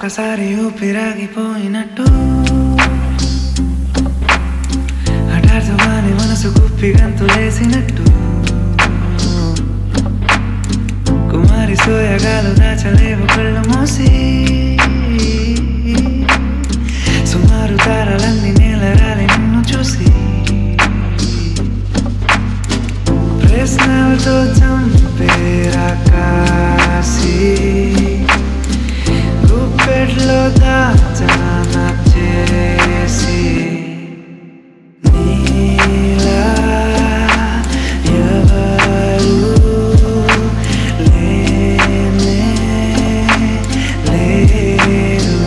ఒక్కసారి ఊపిరాగిపోయినట్టు హఠాత్తుగానే మనసు కుప్పి గంతులేసినట్టు కుమారి సోయగాలు దాచలేవు కళ్ళు మూసి సుమారు తారలన్నీ నేలరాలి నిన్ను చూసి ప్రశ్నలతో చంపేరా కాసి గుప్పెట్లో దాచాన చేసి నీలా ఎవరు లేనే లేరు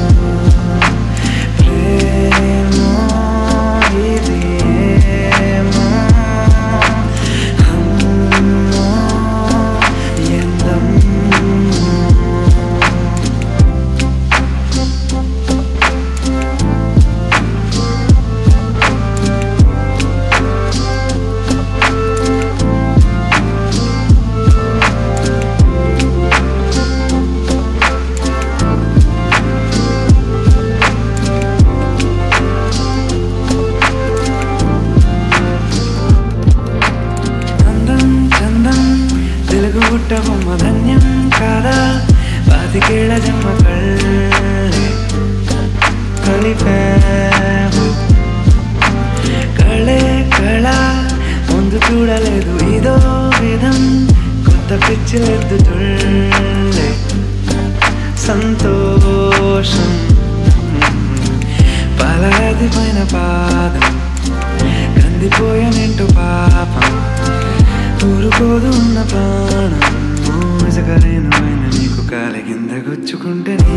ప్రేమో ఇది ఏమో అమ్మో ఎందమ్మో అందం చందం తెలుగు గుట్ట బొమ్మ ధన్యం కాదా పాతికేళ్ల జన్మ కళ్ళే కలిపావు కళే కళ ముందు చూడలేదు ఇదో విధం కొత్త పిచ్చిలెద్దు తుళ్ళే సంతోషం పలాది పైన పాదం కందిపోయనింటూ పాపం ఊరుకోదు ఉన్న ప్రాణం మోసగలేను అయిన నీకు కాలి కింద గుచ్చుకుంటే నీ